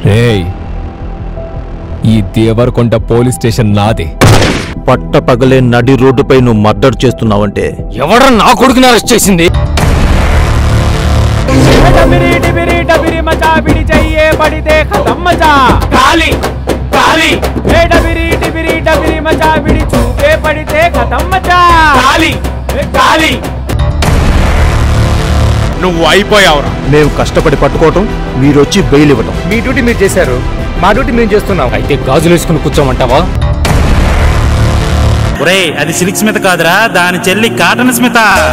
రేయ్ ఈ Devarakonda police station నాదే పట్ట పగలే నడి రోడ్డుపై నువ్వు మర్డర్ చేస్తున్నావంటే ఎవడ్రా నా కొడుకుని అరెస్ట్ చేసింది डबरी डिबरी डबरी मचा बिड़ी चाहिए बड़ी दे खत्म मचा काली काली ए डबरी डिबरी डबरी मचा बिड़ी छूके पड़ी दे खत्म मचा काली काली నువ్వు అయిపోయావురా మేము కష్టపడి పట్టుకోవటం మీరొచ్చి బెయిల్ ఇవ్వటం మీ డ్యూటీ మీరు చేశారు మా డ్యూటీ మేము చేస్తున్నాం అయితే గాజులు వేసుకుని కూర్చోమంటావా ఒరే అది సిల్క్ స్మిత కాదురా దాని చెల్లి కాటన్ స్మిత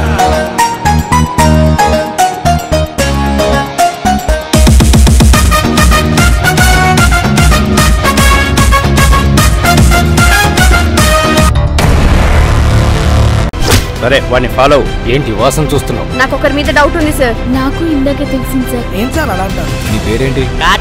సరే వాడిని ఫాలో ఏంటి వాసన చూస్తున్నావు నాకు ఒకరి మీద డౌట్ ఉంది సార్ నాకు ఇందాకే తెలిసింది సార్ నీ పేరేంటి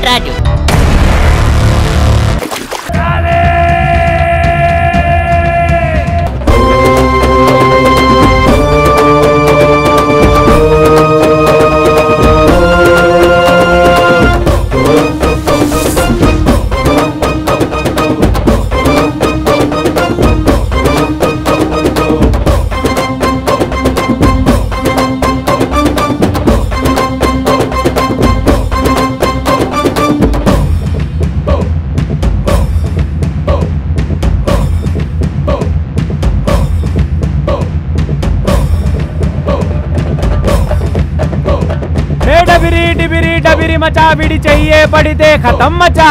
ए डबरी डिबरी डबरी मचा बिड़ी चाहिए बड़ी दे खत्म मचा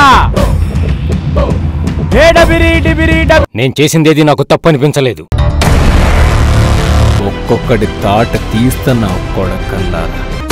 ए डबरी डिबरी डब నేను చేసిందేది నాకు తప్పు అనిపించలేదు ఒక్కొక్కడి తాట తీస్తున్నా కొడకల్లారా